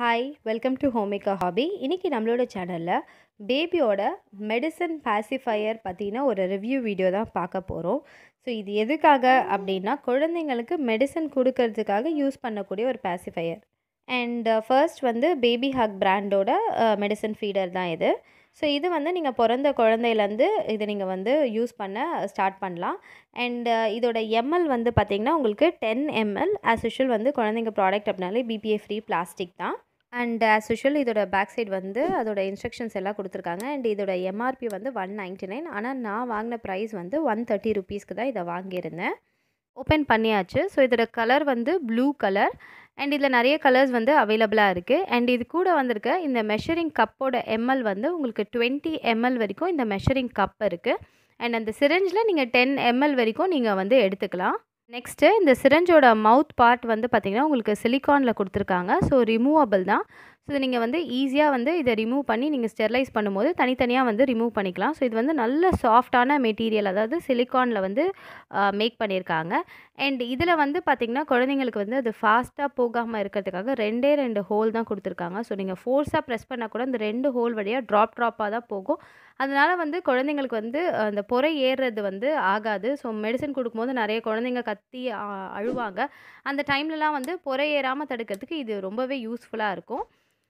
Hi welcome to ஹோமேக்கா ஹாபி இன்றைக்கி நம்மளோட சேனலில் பேபியோட மெடிசன் பாசிஃபையர் பற்றின ஒரு ரிவ்யூ வீடியோ தான் பார்க்க போகிறோம் ஸோ இது எதுக்காக அப்படின்னா குழந்தைங்களுக்கு மெடிசன் கொடுக்கறதுக்காக யூஸ் பண்ணக்கூடிய ஒரு பாசிஃபையர் அண்ட் ஃபர்ஸ்ட் வந்து பேபி ஹக் பிராண்டோட மெடிசன் ஃபீடர் தான் இது ஸோ இது வந்து நீங்கள் பிறந்த குழந்தையிலேருந்து இதை நீங்கள் வந்து யூஸ் பண்ண ஸ்டார்ட் பண்ணலாம் அண்ட் இதோட எம்எல் வந்து பார்த்திங்கன்னா உங்களுக்கு டென் எம்எல் ஆஸ் யூஷுவல் வந்து குழந்தைங்க ப்ராடக்ட் அப்படின்னாலே பிபிஏ ஃப்ரீ பிளாஸ்டிக் தான் அண்ட் ஆஸ் யூஷுவல் இதோட பேக் சைடு வந்து அதோட இன்ஸ்ட்ரக்ஷன்ஸ் எல்லாம் கொடுத்துருக்காங்க அண்ட் இதோட எம்ஆர்பி வந்து ஒன் நைன்ட்டி நைன் ஆனால் நான் வாங்கின ப்ரைஸ் வந்து ஒன் தேர்ட்டி ருபீஸ்க்கு தான் இதை வாங்கியிருந்தேன் ஓப்பன் பண்ணியாச்சு ஸோ இதோட கலர் வந்து ப்ளூ கலர் அண்ட் இதில் நிறைய கலர்ஸ் வந்து அவைலபிளாக இருக்குது அண்ட் இது கூட வந்திருக்க இந்த மெஷரிங் கப்போட எம்எல் வந்து உங்களுக்கு டுவெண்ட்டி எம்எல் வரைக்கும் இந்த மெஷரிங் கப் இருக்குது அண்ட் அந்த சிரஞ்சில் நீங்கள் டென் எம்எல் வரைக்கும் நீங்கள் வந்து எடுத்துக்கலாம் நெக்ஸ்ட்டு இந்த சிரஞ்சோட மவுத் பார்ட் வந்து பார்த்திங்கன்னா உங்களுக்கு சிலிக்கானில் கொடுத்துருக்காங்க ஸோ ரிமூவபிள் தான் ஸோ இதை நீங்கள் வந்து ஈஸியாக வந்து இதை ரிமூவ் பண்ணி நீங்கள் ஸ்டெர்லைஸ் பண்ணும்போது தனித்தனியாக வந்து ரிமூவ் பண்ணிக்கலாம் ஸோ இது வந்து நல்ல சாஃப்டான மெட்டீரியல் அதாவது சிலிக்கானில் வந்து மேக் பண்ணியிருக்காங்க அண்ட் இதில் வந்து பார்த்திங்கன்னா குழந்தைங்களுக்கு வந்து அது ஃபாஸ்ட்டாக போகாமல் இருக்கிறதுக்காக ரெண்டே ரெண்டு ஹோல் தான் கொடுத்துருக்காங்க ஸோ நீங்கள் ஃபோர்ஸாக ப்ரெஸ் பண்ணால் கூட இந்த ரெண்டு ஹோல் வழியாக ட்ராப் ட்ராப்பாக தான் போகும் அதனால் வந்து குழந்தைங்களுக்கு வந்து அந்த பொறை ஏறுறது வந்து ஆகாது ஸோ மெடிசன் கொடுக்கும்போது நிறைய குழந்தைங்க கத்தி அழுவாங்க அந்த டைம்லலாம் வந்து பொறை ஏறாமல் தடுக்கிறதுக்கு இது ரொம்பவே யூஸ்ஃபுல்லாக இருக்கும்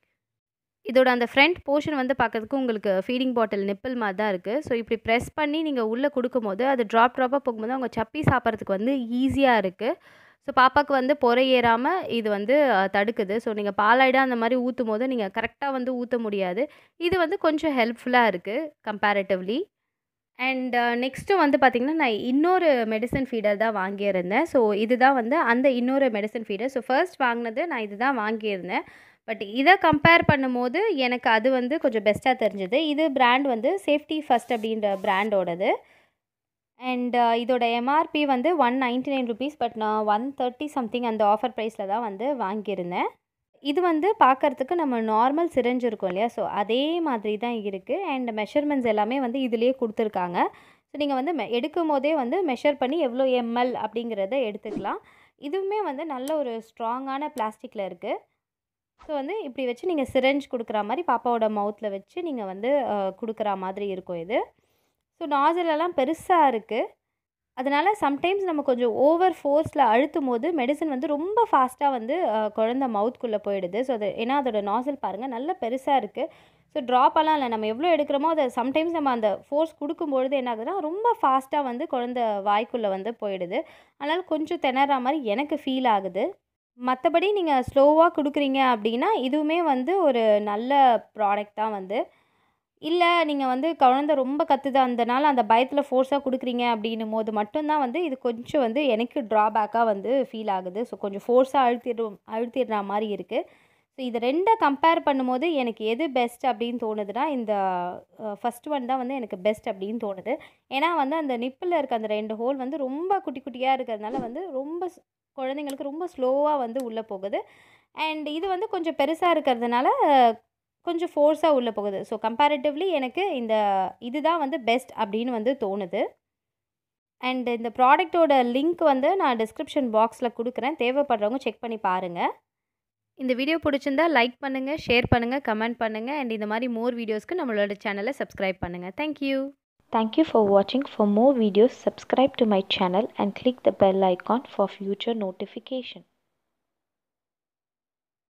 இதோட அந்த ஃப்ரண்ட் போர்ஷன் வந்து பார்க்கறதுக்கு உங்களுக்கு ஃபீடிங் பாட்டில் நிப்பிள் மாதிரி தான் இருக்குது ஸோ இப்படி ப்ரெஸ் பண்ணி நீங்கள் உள்ளே கொடுக்கும்போது அது ட்ராப் ட்ராப்பாக போகும்போது அவங்க சப்பி சாப்பிட்றதுக்கு வந்து ஈஸியாக இருக்குது ஸோ பாப்பாவுக்கு வந்து பொறை ஏறாமல் இது வந்து தடுக்குது ஸோ நீங்கள் பாலாய்டாக அந்த மாதிரி ஊற்றும் போது நீங்கள் கரெக்டாக வந்து ஊற்ற முடியாது இது வந்து கொஞ்சம் ஹெல்ப்ஃபுல்லாக இருக்குது கம்பேரிட்டிவ்லி அண்ட் நெக்ஸ்ட்டு வந்து பார்த்திங்கன்னா நான் இன்னொரு மெடிசன் ஃபீடர் தான் வாங்கியிருந்தேன் ஸோ இதுதான் வந்து அந்த இன்னொரு மெடிசன் ஃபீடர் ஸோ ஃபர்ஸ்ட் வாங்கினது நான் இது தான் வாங்கியிருந்தேன் பட் இதை கம்பேர் பண்ணும்போது எனக்கு அது வந்து கொஞ்சம் பெஸ்ட்டாக தெரிஞ்சுது இது பிராண்ட் வந்து சேஃப்டி ஃபஸ்ட் அப்படின்ற பிராண்டோடது அண்ட் இதோட எம்ஆர்பி வந்து one ninety nine rupees but நான் ஒன் தேர்ட்டி சம்திங் அந்த ஆஃபர் ப்ரைஸில் தான் வந்து வாங்கியிருந்தேன் இது வந்து பார்க்குறதுக்கு நம்ம நார்மல் சிரஞ்சு இருக்கும் இல்லையா ஸோ அதே மாதிரி தான் இருக்குது அண்ட் மெஷர்மெண்ட்ஸ் எல்லாமே வந்து இதிலே கொடுத்துருக்காங்க ஸோ நீங்கள் வந்து மெ எடுக்கும் போதே வந்து மெஷர் பண்ணி எவ்வளோ எம்எல் அப்படிங்கிறத எடுத்துக்கலாம் இதுவுமே வந்து நல்ல ஒரு ஸ்ட்ராங்கான பிளாஸ்டிக்கில் இருக்குது ஸோ வந்து இப்படி வச்சு நீங்கள் சிரஞ்ச் கொடுக்குற மாதிரி பாப்பாவோட மவுத்தில் வச்சு நீங்கள் வந்து கொடுக்குற மாதிரி இருக்கும் இது ஸோ நாசலெல்லாம் பெருசாக இருக்குது அதனால் சம்டைம்ஸ் நம்ம கொஞ்சம் ஓவர் ஃபோர்ஸில் அழுத்தும் போது மெடிசன் வந்து ரொம்ப ஃபாஸ்ட்டாக வந்து குழந்த மவுத்குள்ளே போயிடுது ஸோ அது ஏன்னா அதோட நாசல் பாருங்கள் நல்ல பெருசாக இருக்குது ஸோ ட்ராப்பெல்லாம் இல்லை நம்ம எவ்வளோ எடுக்கிறோமோ அதை சம்டைம்ஸ் நம்ம அந்த ஃபோர்ஸ் கொடுக்கும்பொழுது என்ன ஆகுதுன்னா ரொம்ப ஃபாஸ்ட்டாக வந்து குழந்த வாய்க்குள்ளே வந்து போயிடுது அதனால் கொஞ்சம் திணற மாதிரி எனக்கு ஃபீல் ஆகுது மற்றபடி நீங்கள் ஸ்லோவாக கொடுக்குறீங்க அப்படின்னா இதுவுமே வந்து ஒரு நல்ல ப்ராடக்ட் தான் வந்து இல்லை நீங்கள் வந்து குழந்த ரொம்ப கத்துது அந்தனால அந்த பயத்தில் ஃபோர்ஸாக கொடுக்குறீங்க அப்படின்னும் போது மட்டும்தான் வந்து இது கொஞ்சம் வந்து எனக்கு ட்ராபேக்காக வந்து ஃபீல் ஆகுது ஸோ கொஞ்சம் ஃபோர்ஸாக அழுத்திடும் அழுத்திடுற மாதிரி இருக்குது ஸோ இது ரெண்டை கம்பேர் பண்ணும்போது எனக்கு எது பெஸ்ட் அப்படின்னு தோணுதுன்னா இந்த ஃபஸ்ட் ஒன் தான் வந்து எனக்கு பெஸ்ட் அப்படின்னு தோணுது ஏன்னா வந்து அந்த நிப்பில் இருக்க அந்த ரெண்டு ஹோல் வந்து ரொம்ப குட்டி குட்டியாக இருக்கிறதுனால வந்து ரொம்ப குழந்தைங்களுக்கு ரொம்ப ஸ்லோவாக வந்து உள்ளே போகுது அண்ட் இது வந்து கொஞ்சம் பெருசாக இருக்கிறதுனால கொஞ்சம் ஃபோர்ஸாக உள்ளே போகுது ஸோ கம்பேரிட்டிவ்லி எனக்கு இந்த இதுதான் வந்து பெஸ்ட் அப்படின்னு வந்து தோணுது அண்ட் இந்த ப்ராடக்டோட லிங்க் வந்து நான் டிஸ்கிரிப்ஷன் பாக்ஸில் கொடுக்குறேன் தேவைப்படுறவங்க செக் பண்ணி பாருங்கள் இந்த வீடியோ பிடிச்சிருந்தா லைக் பண்ணுங்கள் ஷேர் பண்ணுங்கள் கமெண்ட் பண்ணுங்கள் அண்ட் இந்த மாதிரி மோர் வீடியோஸ்க்கு நம்மளோட சேனலை சப்ஸ்கிரைப் பண்ணுங்கள் thank you Thank you for watching. For more videos, subscribe to my channel and click the bell icon for future notification.